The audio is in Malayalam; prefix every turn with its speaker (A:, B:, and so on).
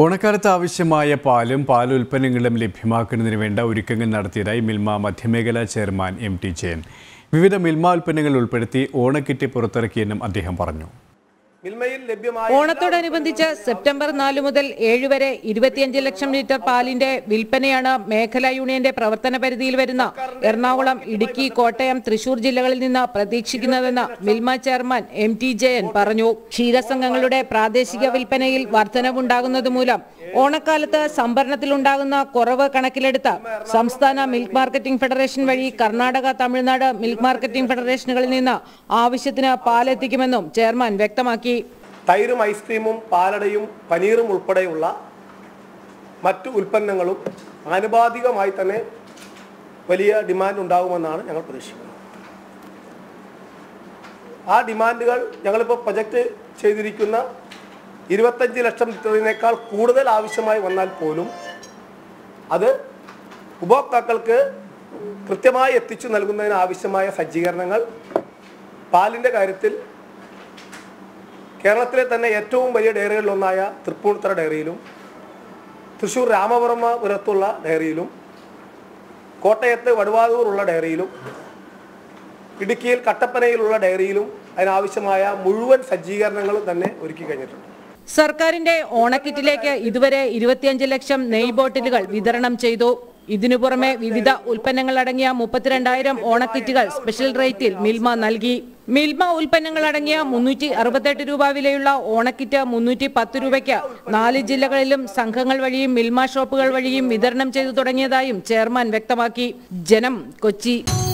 A: ഓണക്കാലത്ത് ആവശ്യമായ പാലും പാൽ ഉൽപ്പന്നങ്ങളും ലഭ്യമാക്കുന്നതിന് വേണ്ട ഒരുക്കങ്ങൾ നടത്തിയതായി മിൽമ മധ്യമേഖലാ ചെയർമാൻ എം ടി ജയൻ വിവിധ മിൽമ ഉൽപ്പന്നങ്ങൾ ഉൾപ്പെടുത്തി ഓണക്കിറ്റ് പുറത്തിറക്കിയെന്നും അദ്ദേഹം പറഞ്ഞു
B: മിൽമയിൽ ലഭ്യമായ
C: ഓണത്തോടനുബന്ധിച്ച് സെപ്റ്റംബർ നാല് മുതൽ ഏഴ് വരെ ഇരുപത്തിയഞ്ച് ലക്ഷം ലിറ്റർ പാലിന്റെ വിൽപ്പനയാണ് മേഖലാ യൂണിയന്റെ പ്രവർത്തന പരിധിയിൽ വരുന്ന എറണാകുളം ഇടുക്കി കോട്ടയം തൃശൂർ ജില്ലകളിൽ നിന്ന് പ്രതീക്ഷിക്കുന്നതെന്ന് Milma chairman M T Jayan പറഞ്ഞു ക്ഷീരസംഘങ്ങളുടെ പ്രാദേശിക വിൽപ്പനയിൽ വർധനവുണ്ടാകുന്നത് മൂലം ഓണക്കാലത്ത് സംഭരണത്തിലുണ്ടാകുന്ന കുറവ് കണക്കിലെടുത്ത് സംസ്ഥാന മിൽക്ക് മാർക്കറ്റിംഗ് ഫെഡറേഷൻ വഴി കർണാടക തമിഴ്നാട് മിൽക്ക് മാർക്കറ്റിംഗ് ഫെഡറേഷനുകളിൽ നിന്ന് ആവശ്യത്തിന് പാലെത്തിക്കുമെന്നും ചെയർമാൻ വ്യക്തമാക്കി
B: തൈരും ഐസ്ക്രീമും പാലടയും പനീറും ഉൾപ്പെടെയുള്ള മറ്റു ഉൽപ്പന്നങ്ങളും ആനുപാതികമായി തന്നെ വലിയ ഡിമാൻഡ് ഉണ്ടാകുമെന്നാണ് ഞങ്ങൾ പ്രതീക്ഷിക്കുന്നത് ആ ഡിമാൻഡുകൾ ഞങ്ങളിപ്പോൾ പ്രൊജക്റ്റ് ചെയ്തിരിക്കുന്ന ഇരുപത്തഞ്ച് ലക്ഷം ലിറ്ററിനേക്കാൾ കൂടുതൽ ആവശ്യമായി വന്നാൽ പോലും അത് ഉപഭോക്താക്കൾക്ക് കൃത്യമായി എത്തിച്ചു നൽകുന്നതിന് ആവശ്യമായ സജ്ജീകരണങ്ങൾ പാലിൻ്റെ കാര്യത്തിൽ കേരളത്തിലെ തന്നെ ഏറ്റവും വലിയ ഡയറികളിലൊന്നായ തൃപ്പൂണിത്തറ ഡയറിയിലും തൃശ്ശൂർ രാമവർമ്മപുരത്തുള്ള ഡയറിയിലും കോട്ടയത്ത് വടുവാതൂറുള്ള ഡയറിയിലും ഇടുക്കിയിൽ കട്ടപ്പനയിലുള്ള ഡയറിയിലും അതിനാവശ്യമായ മുഴുവൻ സജ്ജീകരണങ്ങളും തന്നെ ഒരുക്കി കഴിഞ്ഞിട്ടുണ്ട്
C: സർക്കാരിന്റെ ഓണക്കിറ്റിലേക്ക് ഇതുവരെ ഇരുപത്തിയഞ്ച് ലക്ഷം നെയ് ബോട്ടിലുകൾ വിതരണം ചെയ്തു ഇതിനു പുറമെ വിവിധ ഉൽപ്പന്നങ്ങൾ അടങ്ങിയ മുപ്പത്തിരണ്ടായിരം ഓണക്കിറ്റുകൾ സ്പെഷ്യൽ റേറ്റിൽ മിൽമ നൽകി മിൽമ ഉൽപ്പന്നങ്ങൾ അടങ്ങിയ മുന്നൂറ്റി അറുപത്തെട്ട് രൂപ വിലയുള്ള ഓണക്കിറ്റ് മുന്നൂറ്റി പത്ത് രൂപയ്ക്ക് നാല് ജില്ലകളിലും സംഘങ്ങൾ വഴിയും മിൽമ ഷോപ്പുകൾ വഴിയും വിതരണം ചെയ്തു തുടങ്ങിയതായും ചെയർമാൻ വ്യക്തമാക്കി ജനം കൊച്ചി